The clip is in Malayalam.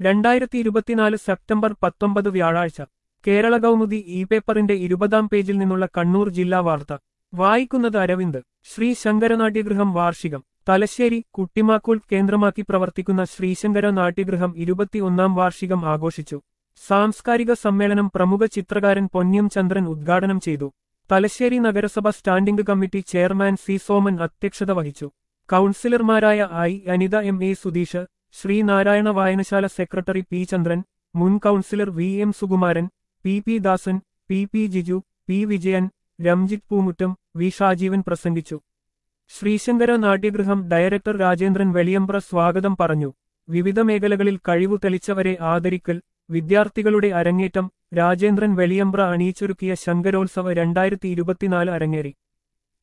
രണ്ടായിരത്തി ഇരുപത്തിനാല് സെപ്റ്റംബർ പത്തൊമ്പത് വ്യാഴാഴ്ച കേരള കൗമുദി ഇ പേപ്പറിന്റെ ഇരുപതാം പേജിൽ നിന്നുള്ള കണ്ണൂർ ജില്ലാ വാർത്ത വായിക്കുന്നത് അരവിന്ദ് ശ്രീ ശങ്കരനാട്യഗൃഹം വാർഷികം തലശ്ശേരി കുട്ടിമാക്കൂൾ കേന്ദ്രമാക്കി പ്രവർത്തിക്കുന്ന ശ്രീശങ്കര നാട്യഗൃഹം ഇരുപത്തിയൊന്നാം വാർഷികം ആഘോഷിച്ചു സാംസ്കാരിക സമ്മേളനം പ്രമുഖ ചിത്രകാരൻ പൊന്ന്യം ചന്ദ്രൻ ഉദ്ഘാടനം ചെയ്തു തലശ്ശേരി നഗരസഭ standing committee chairman C Soman അധ്യക്ഷത വഹിച്ചു കൗൺസിലർമാരായ I Anitha M A Sudheesh Sreenarayana വായനശാല സെക്രട്ടറി പി ചന്ദ്രൻ മുൻ councillor V M Sukumaran P P Dasan P P Jiju P Vijayan Ramjith Poomuttam V Shajeevan പ്രസംഗിച്ചു ശ്രീശങ്കര നാട്യഗൃഹം ഡയറക്ടർ രാജേന്ദ്രൻ വെളിയമ്പ്ര സ്വാഗതം പറഞ്ഞു വിവിധ മേഖലകളിൽ കഴിവു തെളിച്ചവരെ ആദരിക്കൽ വിദ്യാർത്ഥികളുടെ അരങ്ങേറ്റം രാജേന്ദ്രൻ വെളിയമ്പ്ര അണിയിച്ചൊരുക്കിയ ശങ്കരോത്സവ രണ്ടായിരത്തി ഇരുപത്തിനാല് അരങ്ങേറി